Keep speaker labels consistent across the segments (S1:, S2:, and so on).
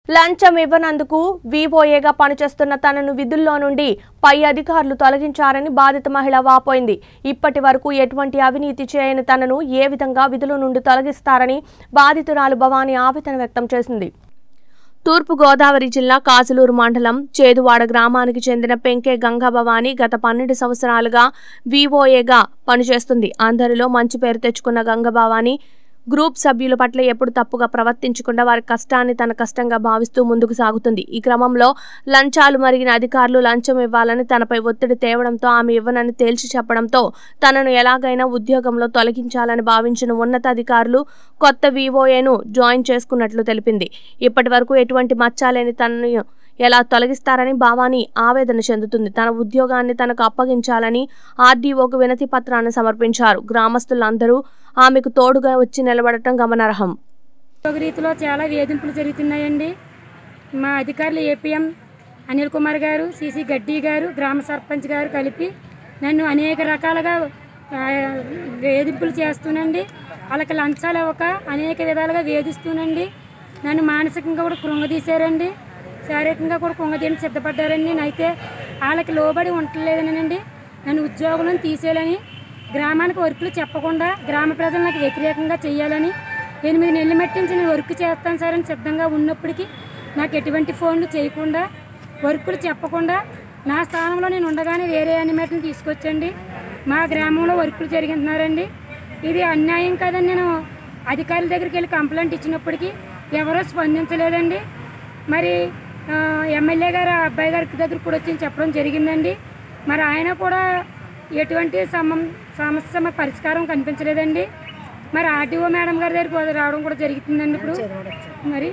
S1: లంచం ఇవ్వనందుకు వీఓఏగా పనిచేస్తున్న తనను విధుల్లో నుండి పై అధికారులు తొలగించారని బాధిత మహిళ వాపోయింది ఇప్పటి వరకు ఎటువంటి అవినీతి చేయని తనను ఏ విధంగా విధుల నుండి తొలగిస్తారని బాధితురాలు భవానీ ఆవేదన వ్యక్తం చేసింది తూర్పు గోదావరి జిల్లా కాసులూరు మండలం చేదువాడ గ్రామానికి చెందిన పెంకే గంగా భవాని గత పన్నెండు సంవత్సరాలుగా వివోఏగా పనిచేస్తుంది అందరిలో మంచి పేరు తెచ్చుకున్న గంగ భవాని గ్రూప్ సభ్యుల పట్ల ఎప్పుడు తప్పుగా ప్రవర్తించకుండా వారి కష్టాన్ని తన కష్టంగా భావిస్తూ ముందుకు సాగుతుంది ఈ క్రమంలో లంచాలు మరిగిన అధికారులు లంచం ఇవ్వాలని తనపై ఒత్తిడి తేవడంతో ఆమె ఇవ్వనని తేల్చి చెప్పడంతో తనను ఎలాగైనా ఉద్యోగంలో తొలగించాలని భావించిన ఉన్నతాధికారులు కొత్త వివోఏను జాయిన్ చేసుకున్నట్లు తెలిపింది ఇప్పటి వరకు ఎటువంటి మచ్చాలేని తనను ఎలా తొలగిస్తారని భావాని ఆవేదన చెందుతుంది తన ఉద్యోగాన్ని తనకు అప్పగించాలని ఆర్డీఓకు వినతి పత్రాన్ని సమర్పించారు గ్రామస్తులందరూ ఆమెకు తోడుగా వచ్చి నిలబడటం గమనార్హం
S2: ఒక రీతిలో చాలా వేధింపులు జరుగుతున్నాయండి మా అధికారులు ఏపీఎం అనిల్ కుమార్ గారు సిసి గడ్డి గారు గ్రామ సర్పంచ్ గారు కలిపి నన్ను అనేక రకాలుగా ఆ, వేధింపులు చేస్తూనండి వాళ్ళకి లంచాలు ఇవ్వక అనేక విధాలుగా వేధిస్తూనండి నన్ను మానసికంగా కూడా కృంగదీశారండి శారీరకంగా కూడా కృంగదీయడానికి సిద్ధపడ్డారండి నేనైతే వాళ్ళకి లోబడి ఉండలేదనండి నన్ను ఉద్యోగం తీసేయాలని గ్రామానికి వర్కులు చెప్పకుండా గ్రామ ప్రజలు నాకు వ్యతిరేకంగా చేయాలని ఎనిమిది నెలలు మట్టించి నేను వర్క్ చేస్తాను సార్ అని సిద్ధంగా ఉన్నప్పటికీ నాకు ఎటువంటి ఫోన్లు చేయకుండా వర్కులు చెప్పకుండా నా స్థానంలో నేను ఉండగానే వేరే అనిమేట్ని తీసుకొచ్చండి మా గ్రామంలో వర్కులు జరిగిస్తున్నారండి ఇది అన్యాయం కాదని నేను అధికారుల దగ్గరికి వెళ్ళి కంప్లైంట్ ఇచ్చినప్పటికీ ఎవరూ స్పందించలేదండి మరి ఆ, ఎమ్మెల్యే గారు ఆ అబ్బాయి గారి దగ్గర కూడా వచ్చి చెప్పడం జరిగిందండి మరి ఆయన కూడా ఎటువంటి సమం సమస్య మాకు పరిష్కారం కనిపించలేదండి మరి ఆర్టీఓ మేడం గారి దగ్గరికి కూడా రావడం కూడా జరుగుతుందండి ఇప్పుడు మరి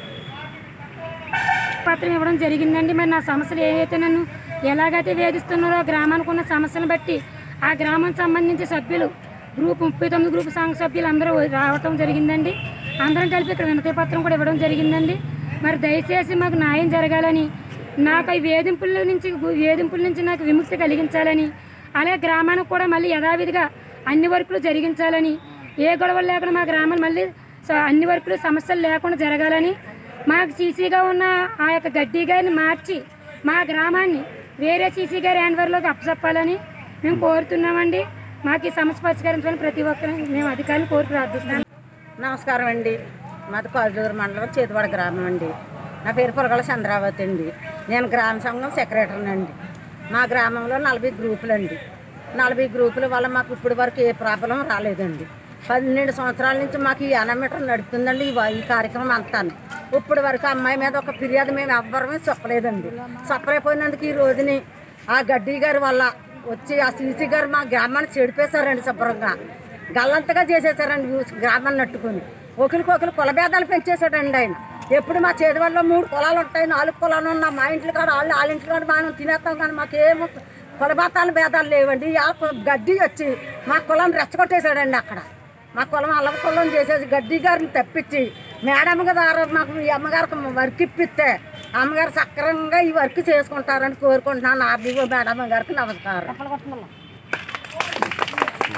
S2: పత్రం ఇవ్వడం జరిగిందండి మరి నా సమస్యలు ఏవైతే నన్ను ఎలాగైతే వేధిస్తున్నారో ఆ గ్రామానికి ఉన్న సమస్యలను బట్టి ఆ గ్రామానికి సంబంధించి సభ్యులు గ్రూప్ ముప్పై తొమ్మిది గ్రూప్ సంఘ సభ్యులు అందరూ రావటం జరిగిందండి అందరం కలిపి ఇక్కడ వినతి పత్రం కూడా ఇవ్వడం జరిగిందండి మరి దయచేసి మాకు న్యాయం జరగాలని నాకు ఈ వేధింపుల నుంచి వేధింపుల నుంచి నాకు విముక్తి కలిగించాలని అలాగే గ్రామానికి కూడా మళ్ళీ యథావిధిగా అన్ని వర్కులు జరిగించాలని ఏ గొడవలు లేకుండా మా గ్రామం మళ్ళీ స- అన్ని వర్కులు సమస్యలు లేకుండా జరగాలని మాకు సీసీగా ఉన్న ఆ యొక్క గడ్డి గారిని మార్చి మా గ్రామాన్ని వేరే సీసీ గారి హ్యాండ్వర్లోకి అప్పచెప్పాలని మేము కోరుతున్నామండి మాకు ఈ సమస్య పరిష్కరించాలని ప్రతి ఒక్కరు మేము అధికారులు కోరి ప్రార్థిస్తున్నాం
S3: నమస్కారం అండి మాది కాజూరు మండలం చేతివాడ గ్రామం అండి నా పేరు పొరగల చంద్రావతి అండి నేను గ్రామ సంఘం సెక్రటరీని అండి మా గ్రామంలో నలభై గ్రూపులు అండి నలభై గ్రూపుల వల్ల మాకు ఇప్పటి వరకు ఏ ప్రాబ్లం రాలేదండి పన్నెండు సంవత్సరాల నుంచి మాకు ఈ అన్నమీటర్ నడుపుతుందండి ఈ వా- ఈ కార్యక్రమం అంతాను ఇప్పటి వరకు అమ్మాయి మీద ఒక ఫిర్యాదు మేము ఎవ్వరమే చెప్పలేదండి చెప్పలేకపోయినందుకు ఈ రోజుని ఆ గడ్డి గారి వల్ల వచ్చి ఆ సీసీ గారు మా గ్రామాన్ని చెడిపేశారండి శుభ్రంగా గల్లంతగా చేసేసారండి ఊసి గ్రామాన్ని నట్టుకుని ఒకరికి ఒకరు కులభేదాలు పెంచేశాడండి ఆయన ఎప్పుడు మా చేతివల్ల మూడు కులాలు ఉంటాయి నాలుగు కులాలు ఉన్నా మా ఇంట్లో కాడ వాళ్ళు వాళ్ళ ఇంట్లో కాడ మనం తినేస్తాం కానీ మాకేమో కులభేతాలు భేదాలు లేవండి ఆ కు- గడ్డి వచ్చి మా కులాన్ని రెచ్చగొట్టేశాడండి అక్కడ మా కులం అల్లవ కులం చేసేసి గడ్డి గారిని తప్పించి మేడం గారు మాకు ఈ అమ్మగారికి వర్క్ ఇప్పిస్తే అమ్మగారు సక్రమంగా ఈ వర్క్ చేసుకుంటారని కోరుకుంటున్నాను ఆర్డీఓ మేడం గారికి నమస్కారం